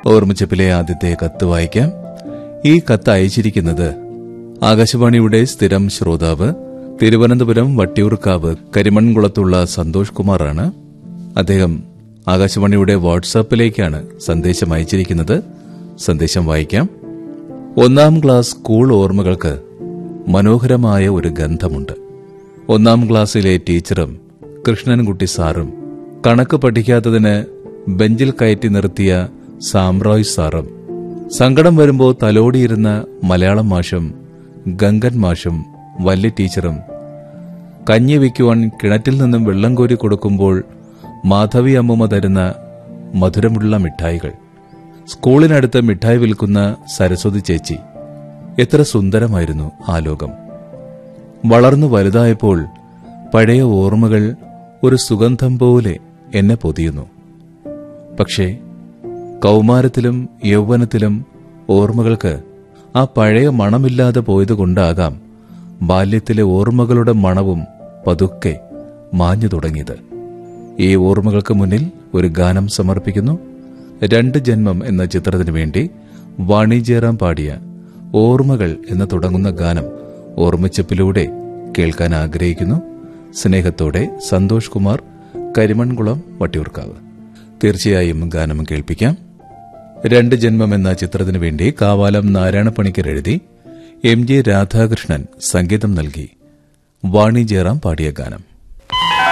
ഓർമ്മിച്ചപ്പിലെ ആദ്യത്തെ കത്ത് വായിക്കാം ഈ കത്ത് അയച്ചിരിക്കുന്നത് ആകാശവാണിയുടെ സ്ഥിരം ശ്രോതാവ് തിരുവനന്തപുരം വട്ടിയൂർക്കാവ് കരിമൺകുളത്തുള്ള സന്തോഷ് കുമാറാണ് അദ്ദേഹം ആകാശവാണിയുടെ വാട്സാപ്പിലേക്കാണ് സന്ദേശം അയച്ചിരിക്കുന്നത് സന്ദേശം വായിക്കാം ഒന്നാം ക്ലാസ് സ്കൂൾ ഓർമ്മകൾക്ക് മനോഹരമായ ഒരു ഗന്ധമുണ്ട് ഒന്നാം ക്ലാസ്സിലെ ടീച്ചറും കൃഷ്ണൻകുട്ടി സാറും കണക്ക് പഠിക്കാത്തതിന് ബെഞ്ചിൽ കയറ്റി നിർത്തിയ സാമ്രായ് സാറും സങ്കടം വരുമ്പോൾ തലോടിയിരുന്ന മലയാളം മാഷും ഗംഗൻ മാഷും വല്യ ടീച്ചറും കഞ്ഞി വയ്ക്കുവാൻ കിണറ്റിൽ നിന്നും വെള്ളം കോരി കൊടുക്കുമ്പോൾ മാധവി അമ്മൂമ്മ തരുന്ന മധുരമുള്ള മിഠായികൾ സ്കൂളിനടുത്ത് മിഠായി വിൽക്കുന്ന സരസ്വതി ചേച്ചി എത്ര സുന്ദരമായിരുന്നു ആ ലോകം വളർന്നു വലുതായപ്പോൾ പഴയ ഓർമ്മകൾ ഒരു സുഗന്ധം പോലെ എന്നെ പൊതിയുന്നു പക്ഷേ കൗമാരത്തിലും യൗവനത്തിലും ഓർമ്മകൾക്ക് ആ പഴയ മണമില്ലാതെ പോയതുകൊണ്ടാകാം ബാല്യത്തിലെ ഓർമ്മകളുടെ മണവും പതുക്കെ മാഞ്ഞു തുടങ്ങിയത് ഈ ഓർമ്മകൾക്ക് മുന്നിൽ ഒരു ഗാനം സമർപ്പിക്കുന്നു രണ്ട് ജന്മം എന്ന ചിത്രത്തിനു വേണ്ടി വാണിജ്യറാം പാടിയ ഓർമ്മകൾ എന്ന് തുടങ്ങുന്ന ഗാനം ഓർമ്മച്ചപ്പിലൂടെ കേൾക്കാൻ ആഗ്രഹിക്കുന്നു സ്നേഹത്തോടെ സന്തോഷ് കുമാർ കരിമൺകുളം വട്ടിയൂർക്കാവ് തീർച്ചയായും ഗാനം കേൾപ്പിക്കാം രണ്ട് ജന്മം എന്ന ചിത്രത്തിനു വേണ്ടി കാവാലം നാരായണ പണിക്കർ എഴുതി എം ജെ രാധാകൃഷ്ണൻ സംഗീതം നൽകി വാണി ജയറാം പാടിയ ഗാനം